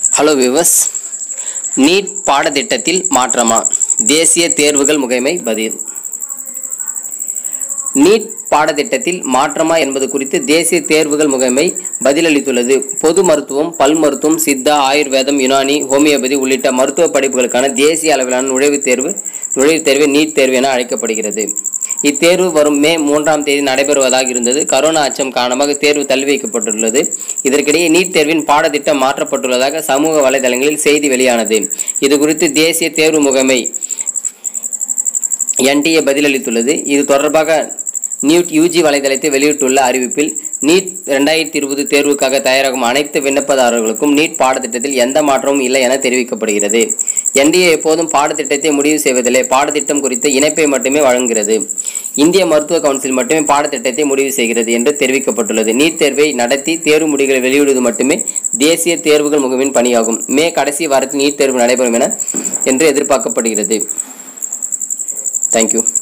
hello விவஸ் NEET பாடத்திட்டத்தில் மாற்றமா தேசிய தேர்வுகள் முகமை பதில் நீட் பாடத்திட்டத்தில் மாற்றமா என்பது குறித்து தேசிய தேர்வுகள் முகமை பதிலளித்துள்ளது பொது மருத்துவம் பல் மருத்துவம் சித்தா ஆயுர்வேதம் யுனானி ஹோமியோபதி உள்ளிட்ட மருத்துவ படிப்புகளுக்கான தேசிய அளவிலான நுழைவுத் தேர்வு நுழைவுத் தேர்வு நீட் தேர்வு என அழைக்கப்படுகிறது இத்தேர்வு வரும் மே மூன்றாம் தேதி நடைபெறுவதாக இருந்தது கரோனா அச்சம் காரணமாக தேர்வு தள்ளி வைக்கப்பட்டுள்ளது இதற்கிடையே நீட் தேர்வின் பாடத்திட்டம் மாற்றப்பட்டுள்ளதாக சமூக வலைதளங்களில் செய்தி வெளியானது இது குறித்து தேசிய தேர்வு முகமை என்டிஏ பதிலளித்துள்ளது இது தொடர்பாக நியூட் யூஜி வலைதளத்தை வெளியிட்டுள்ள அறிவிப்பில் நீட் ரெண்டாயிரத்தி இருபது தேர்வுக்காக தயாராகும் அனைத்து விண்ணப்பதாரர்களுக்கும் நீட் பாடத்திட்டத்தில் எந்த மாற்றமும் இல்லை என தெரிவிக்கப்படுகிறது என்டிஏ எப்போதும் பாடத்திட்டத்தை முடிவு செய்வதில்லை பாடத்திட்டம் குறித்த இணைப்பை மட்டுமே வழங்குகிறது இந்திய மருத்துவ கவுன்சில் மட்டுமே பாடத்திட்டத்தை முடிவு செய்கிறது என்று தெரிவிக்கப்பட்டுள்ளது நீட் தேர்வை நடத்தி தேர்வு முடிவுகளை வெளியிடுவது மட்டுமே தேசிய தேர்வுகள் முகமின் பணியாகும் மே கடைசி வாரத்தில் நீட் தேர்வு நடைபெறும் என என்று எதிர்பார்க்கப்படுகிறது தேங்க்யூ